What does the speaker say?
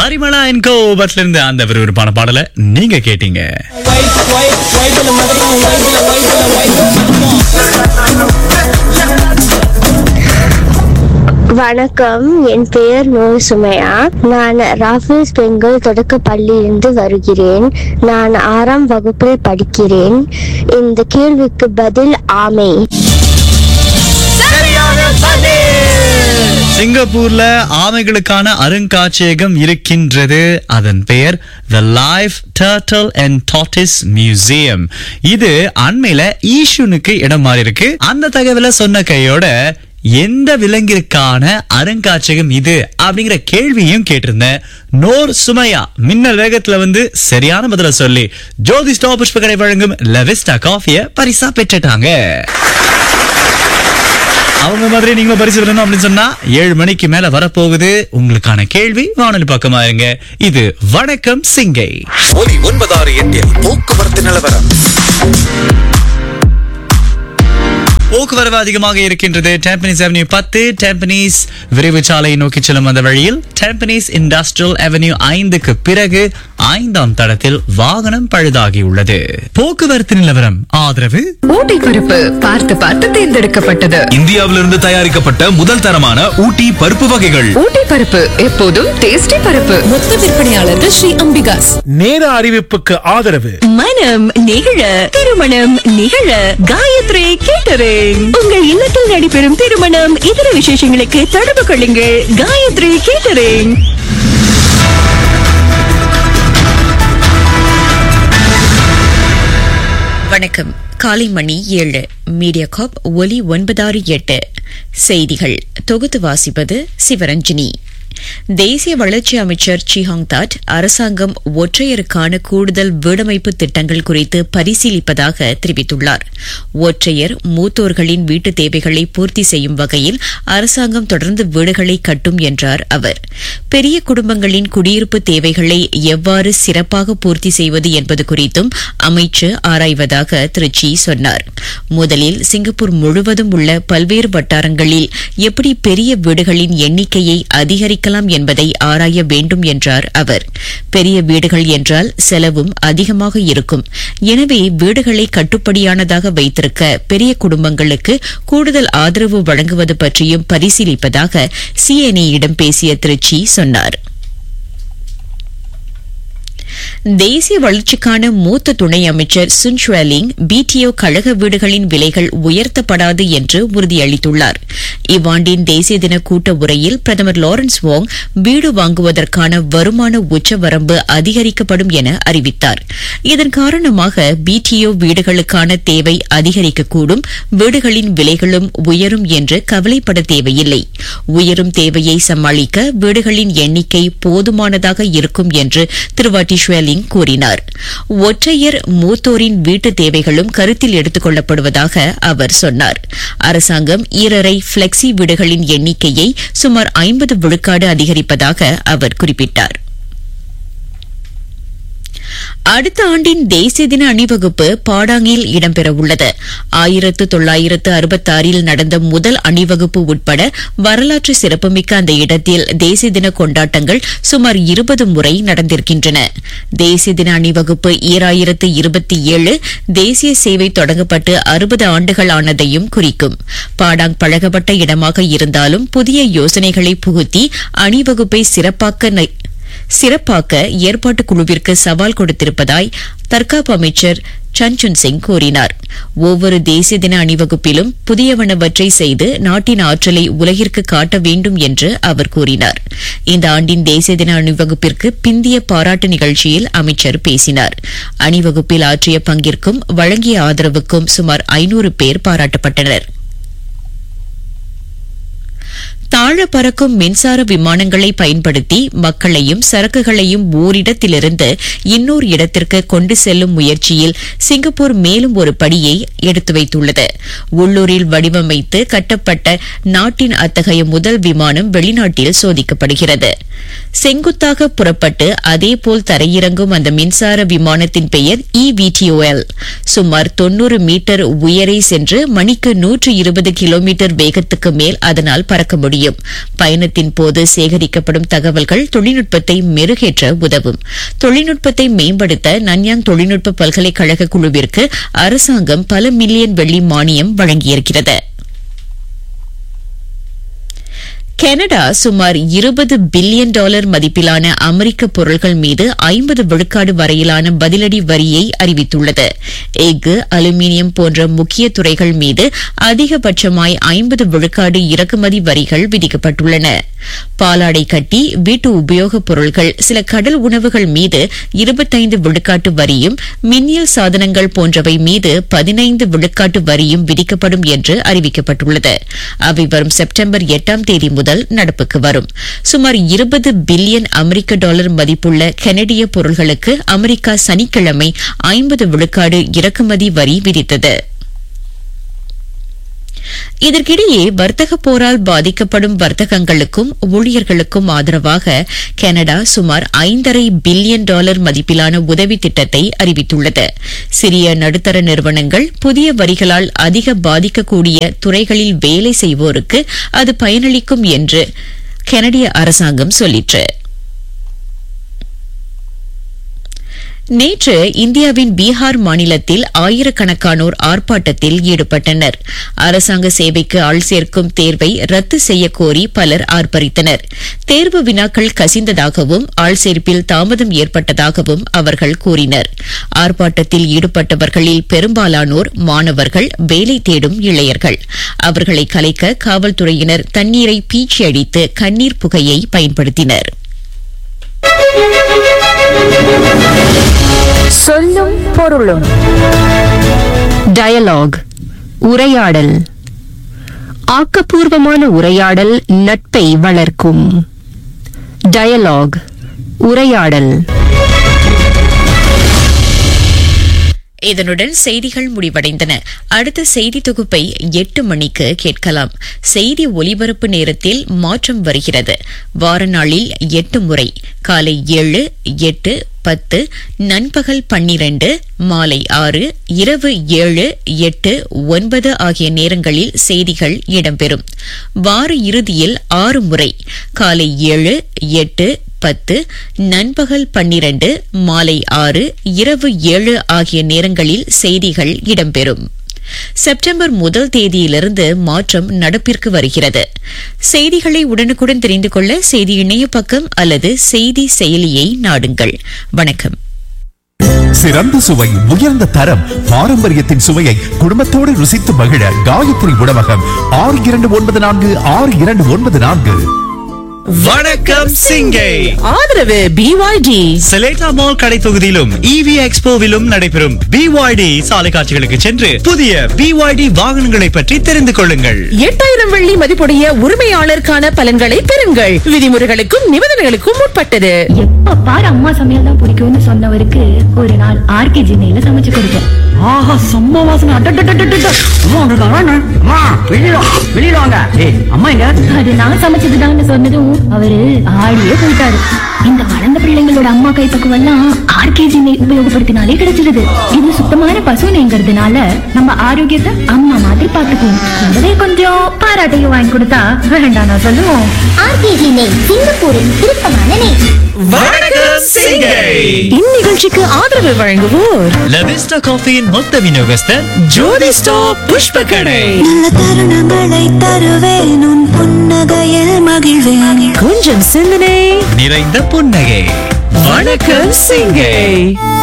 பரிமளா என் கோபத்துல இருந்து அந்த விறுவிறுப்பான பாடலை நீங்க கேட்டீங்க வணக்கம் என் பெயர் நூறு சுமையா நான் ராஃபேல்ஸ் பெண்கள் தொடக்க பள்ளியிலிருந்து வருகிறேன் நான் ஆறாம் வகுப்பில் படிக்கிறேன் இந்த கேள்விக்கு பதில் ஆமை சிங்கப்பூர்ல ஆமைகளுக்கான அருங்காட்சியகம் இருக்கின்றது அதன் பெயர் the Life Turtle and Tortoise Museum இது அண்மையில ஈஷுனுக்கு இடம் மாறி இருக்கு அந்த தகவலை சொன்ன கையோட எந்த விலங்கிற்கான அருங்காட்சியகம் இது அப்படிங்கிற கேள்வியும் கேட்டிருந்தேன் நோர் சுமையா மின்னல் வேகத்துல வந்து சரியான பதில சொல்லி ஜோதி ஸ்டோ புஷ்பகடை வழங்கும் லெவிஸ்டா காஃபிய பரிசா பெற்றுட்டாங்க அவங்க மாதிரி நீங்களும் பரிசு பெறணும் அப்படின்னு சொன்னா ஏழு மணிக்கு மேல வரப்போகுது உங்களுக்கான கேள்வி வானொலி பக்கமா இருங்க இது வணக்கம் சிங்கை ஒலி ஒன்பதாறு எட்டில் போக்குவரத்து நிலவரம் போக்குவரவு அதிகமாக இருக்கின்றது டேம்பனிஸ் அவென்யூ பத்து டேம்பனிஸ் விரைவு சாலை நோக்கி செல்லும் அந்த வழியில் டேம்பனிஸ் இண்டஸ்ட்ரியல் அவென்யூ ஐந்துக்கு பிறகு ஐந்தாம் தடத்தில் வாகனம் பழுதாகி உள்ளது போக்குவரத்து நிலவரம் ஆதரவு ஊட்டி பருப்பு பார்த்து பார்த்து தேர்ந்தெடுக்கப்பட்டது இந்தியாவிலிருந்து தயாரிக்கப்பட்ட முதல் தரமான ஊட்டி பருப்பு வகைகள் ஊட்டி பருப்பு எப்போதும் டேஸ்டி பருப்பு மொத்த விற்பனையாளர்கள் ஸ்ரீ அம்பிகாஸ் நேர அறிவிப்புக்கு ஆதரவு மனம் நிகழ திருமணம் நிகழ காயத்ரி கேட்டரிங் உங்கள் இல்லத்தில் நடைபெறும் திருமணம் இதர விசேஷங்களுக்கு தொடர்பு கொள்ளுங்கள் காயத்ரி கேட்டரிங் வணக்கம் காலை மணி ஏழு மீடியா காப் ஒலி ஒன்பதாறு எட்டு செய்திகள் தொகுத்து வாசிப்பது சிவரஞ்சினி தேசிய வளர்ச்சி அமைச்சர் சிஹாங் தாட் அரசாங்கம் ஒற்றையருக்கான கூடுதல் வீடமைப்பு திட்டங்கள் குறித்து பரிசீலிப்பதாக தெரிவித்துள்ளார் ஒற்றையர் மூத்தோர்களின் வீட்டு தேவைகளை பூர்த்தி செய்யும் வகையில் அரசாங்கம் தொடர்ந்து வீடுகளை கட்டும் என்றார் அவர் பெரிய குடும்பங்களின் குடியிருப்பு தேவைகளை எவ்வாறு சிறப்பாக பூர்த்தி செய்வது என்பது குறித்தும் அமைச்சு ஆராய்வதாக திரு சி சொன்னார் முதலில் சிங்கப்பூர் முழுவதும் உள்ள பல்வேறு வட்டாரங்களில் எப்படி பெரிய வீடுகளின் எண்ணிக்கையை அதிகரிக்கலாம் என்பதை ஆராய வேண்டும் என்றார் அவர் பெரிய வீடுகள் என்றால் செலவும் அதிகமாக இருக்கும் எனவே வீடுகளை கட்டுப்படியானதாக வைத்திருக்க பெரிய குடும்பங்களுக்கு கூடுதல் ஆதரவு வழங்குவது பற்றியும் பரிசீலிப்பதாக சிஎன்ஏயிடம் பேசிய திருச்சி சொன்னார் தேசிய வளர்ச்சிக்கான மூத்த துணை அமைச்சர் சுன் ஷுவலிங் பிடிஓ கழக வீடுகளின் விலைகள் உயர்த்தப்படாது என்று உறுதியளித்துள்ளார் இவ்வாண்டின் தேசிய தின கூட்ட உரையில் பிரதமர் லாரன்ஸ் வோங் வீடு வாங்குவதற்கான வருமான உச்சவரம்பு அதிகரிக்கப்படும் என அறிவித்தார் இதன் காரணமாக பிடிஓ வீடுகளுக்கான தேவை அதிகரிக்கக்கூடும் வீடுகளின் விலைகளும் உயரும் என்று கவலைப்பட தேவையில்லை உயரும் தேவையை சமாளிக்க வீடுகளின் எண்ணிக்கை போதுமானதாக இருக்கும் என்று திரு வாட்டி ஷுவலிங் கூறினார் ஒற்றையர் மூத்தோரின் வீட்டு தேவைகளும் கருத்தில் எடுத்துக் கொள்ளப்படுவதாக அவர் சொன்னார் அரசாங்கம் ஈரரை பிளெக்சி வீடுகளின் எண்ணிக்கையை சுமார் ஐம்பது விழுக்காடு அதிகரிப்பதாக அவர் குறிப்பிட்டார் அடுத்த ஆண்டின் தேசிய தின அணிவகுப்பு பாடாங்கில் இடம்பெறவுள்ளது ஆயிரத்து தொள்ளாயிரத்து அறுபத்தாறில் நடந்த முதல் அணிவகுப்பு உட்பட வரலாற்று சிறப்புமிக்க அந்த இடத்தில் தேசிய தின கொண்டாட்டங்கள் சுமார் இருபது முறை நடந்திருக்கின்றன தேசிய தின அணிவகுப்பு ஈராயிரத்து இருபத்தி ஏழு தேசிய சேவை தொடங்கப்பட்டு அறுபது ஆண்டுகள் ஆனதையும் குறிக்கும் பாடாங் பழகப்பட்ட இடமாக இருந்தாலும் புதிய யோசனைகளை புகுத்தி அணிவகுப்பை சிறப்பாக்க ந- சிறப்பாக்க ஏற்பாட்டு குழுவிற்கு சவால் கொடுத்திருப்பதாய் தற்காப்பு அமைச்சர் சஞ்சுன் சிங் கூறினார் ஒவ்வொரு தேசிய தின அணிவகுப்பிலும் புதியவனவற்றை செய்து நாட்டின் ஆற்றலை உலகிற்கு காட்ட வேண்டும் என்று அவர் கூறினார் இந்த ஆண்டின் தேசிய தின அணிவகுப்பிற்கு பிந்திய பாராட்டு நிகழ்ச்சியில் அமைச்சர் பேசினார் அணிவகுப்பில் ஆற்றிய பங்கிற்கும் வழங்கிய ஆதரவுக்கும் சுமார் ஐநூறு பேர் பாராட்டப்பட்டனர் தாழ பறக்கும் மின்சார விமானங்களை பயன்படுத்தி மக்களையும் சரக்குகளையும் ஓரிடத்திலிருந்து இன்னொரு இடத்திற்கு கொண்டு செல்லும் முயற்சியில் சிங்கப்பூர் மேலும் ஒரு படியை எடுத்து வைத்துள்ளது உள்ளூரில் வடிவமைத்து கட்டப்பட்ட நாட்டின் அத்தகைய முதல் விமானம் வெளிநாட்டில் சோதிக்கப்படுகிறது செங்குத்தாக புறப்பட்டு அதேபோல் தரையிறங்கும் அந்த மின்சார விமானத்தின் பெயர் இவிடிஓஎல் சுமார் தொன்னூறு மீட்டர் உயரே சென்று மணிக்கு நூற்று இருபது கிலோமீட்டர் வேகத்துக்கு மேல் அதனால் பறக்க முடியும் முடியும் பயணத்தின் போது சேகரிக்கப்படும் தகவல்கள் தொழில்நுட்பத்தை மெருகேற்ற உதவும் தொழில்நுட்பத்தை மேம்படுத்த நன்யாங் தொழில்நுட்ப பல்கலைக்கழக குழுவிற்கு அரசாங்கம் பல மில்லியன் வெள்ளி மானியம் வழங்கியிருக்கிறது கனடா சுமார் இருபது பில்லியன் டாலர் மதிப்பிலான அமெரிக்க பொருட்கள் மீது ஐம்பது விழுக்காடு வரையிலான பதிலடி வரியை அறிவித்துள்ளது எஃகு அலுமினியம் போன்ற முக்கிய துறைகள் மீது அதிகபட்சமாய் ஐம்பது விழுக்காடு இறக்குமதி வரிகள் விதிக்கப்பட்டுள்ளன பாலாடை கட்டி வீட்டு உபயோகப் பொருட்கள் சில கடல் உணவுகள் மீது இருபத்தைந்து விழுக்காட்டு வரியும் மின்னியல் சாதனங்கள் போன்றவை மீது பதினைந்து விழுக்காட்டு வரியும் விதிக்கப்படும் என்று அறிவிக்கப்பட்டுள்ளது அவை வரும் செப்டம்பர் எட்டாம் தேதி முதல் நடப்புக்கு வரும் சுமார் இருபது பில்லியன் அமெரிக்க டாலர் மதிப்புள்ள கனடிய பொருள்களுக்கு அமெரிக்கா சனிக்கிழமை ஐம்பது விழுக்காடு இறக்குமதி வரி விதித்தது இதற்கிடையே வர்த்தக போரால் பாதிக்கப்படும் வர்த்தகங்களுக்கும் ஊழியர்களுக்கும் ஆதரவாக கனடா சுமார் ஐந்தரை பில்லியன் டாலர் மதிப்பிலான உதவி திட்டத்தை அறிவித்துள்ளது சிறிய நடுத்தர நிறுவனங்கள் புதிய வரிகளால் அதிக பாதிக்கக்கூடிய துறைகளில் வேலை செய்வோருக்கு அது பயனளிக்கும் என்று கனடிய அரசாங்கம் சொல்லிற்று நேற்று இந்தியாவின் பீகார் மாநிலத்தில் ஆயிரக்கணக்கானோர் ஆர்ப்பாட்டத்தில் ஈடுபட்டனர் அரசாங்க சேவைக்கு ஆள் சேர்க்கும் தேர்வை ரத்து செய்யக் கோரி பலர் ஆர்ப்பரித்தனர் தேர்வு வினாக்கள் கசிந்ததாகவும் ஆள் சேர்ப்பில் தாமதம் ஏற்பட்டதாகவும் அவர்கள் கூறினர் ஆர்ப்பாட்டத்தில் ஈடுபட்டவர்களில் பெரும்பாலானோர் மாணவர்கள் வேலை தேடும் இளையர்கள் அவர்களை கலைக்க காவல்துறையினர் தண்ணீரை பீச்சி அடித்து கண்ணீர் புகையை பயன்படுத்தினர் சொல்லும் பொருளும் டயலாக் உரையாடல் ஆக்கப்பூர்வமான உரையாடல் நட்பை வளர்க்கும் டயலாக் உரையாடல் இதனுடன் செய்திகள் முடிவடைந்தன அடுத்த செய்தி தொகுப்பை எட்டு மணிக்கு கேட்கலாம் செய்தி ஒலிபரப்பு நேரத்தில் மாற்றம் வருகிறது வார நாளில் எட்டு முறை காலை ஏழு எட்டு பத்து நண்பகல் பன்னிரண்டு மாலை ஆறு இரவு ஏழு எட்டு ஒன்பது ஆகிய நேரங்களில் செய்திகள் இடம்பெறும் வார இறுதியில் ஆறு முறை காலை ஏழு எட்டு பத்து நண்பகல் பன்னிரண்டு மாலை ஆறு இரவு ஏழு ஆகிய நேரங்களில் செய்திகள் இடம்பெறும் செப்டம்பர் முதல் தேதியிலிருந்து மாற்றம் நடப்பிற்கு வருகிறது செய்திகளை உடனுக்குடன் தெரிந்து கொள்ள செய்தி இணைய பக்கம் அல்லது செய்தி செயலியை நாடுங்கள் வணக்கம் சிறந்த சுவை உயர்ந்த தரம் பாரம்பரியத்தின் சுவையை குடும்பத்தோடு ருசித்து மகிழ காயத்ரி உணவகம் ஆறு இரண்டு ஒன்பது நான்கு ஆறு இரண்டு ஒன்பது நான்கு வணக்கம் சிங்கை ஆதரவு பிஒய்டி செலேட்டா மால் கடை தொகுதியிலும் இவி எக்ஸ்போவிலும் நடைபெறும் பிஒய்டி சாலை காட்சிகளுக்கு சென்று புதிய பிஒய்டி வாகனங்களை பற்றி தெரிந்து கொள்ளுங்கள் எட்டாயிரம் வெள்ளி மதிப்புடைய உரிமையாளருக்கான பலன்களை பெறுங்கள் விதிமுறைகளுக்கும் நிபந்தனைகளுக்கும் உட்பட்டது எப்ப பாரு அம்மா சமையல் தான் பிடிக்கும்னு சொன்னவருக்கு ஒரு நாள் ஆர்கே ஜினையில சமைச்சு கொடுத்தேன் ஆஹா செம்ம வாசனை அட்டட்டட்டட்டட்ட. அம்மா வந்திருக்காங்க அண்ணா. அம்மா, வெளியில வா, வெளியில வாங்க. ஏய், அம்மா எங்க அது நான் சமைச்சதுதான்னு சொன்னதும் அவரு ஆடியே போயிட்டாரு இந்த வளர்ந்த பிள்ளைங்களோட அம்மா கைப்பக்குவம் எல்லாம் ஆர்கேஜி நெய் உபயோகப்படுத்தினாலே கிடைச்சிருது இது சுத்தமான பசு நெய்ங்கிறதுனால நம்ம ஆரோக்கியத்தை அம்மா மாதிரி பாத்துக்குவோம் கூடவே கொஞ்சம் பாராட்டையும் வாங்கி கொடுத்தா வேண்டாம் நான் சொல்லுவோம் ஆர்கேஜி நெய் சிங்கப்பூரின் திருப்பமான நெய் வணக்கம் சிங்கை இந்நிகழ்ச்சிக்கு ஆதரவு வழங்குவோர் லவிஸ்டா காஃபியின் மொத்த விநியோகஸ்தர் ஜோதி ஸ்டாப் புஷ்ப கடை நல்ல தருணங்களை தருவேன் உன் புன்னகையில் மகிழ்வேன் கொஞ்சம் சிந்தனை நிறைந்த புன்னகை வணக்கம் சிங்கை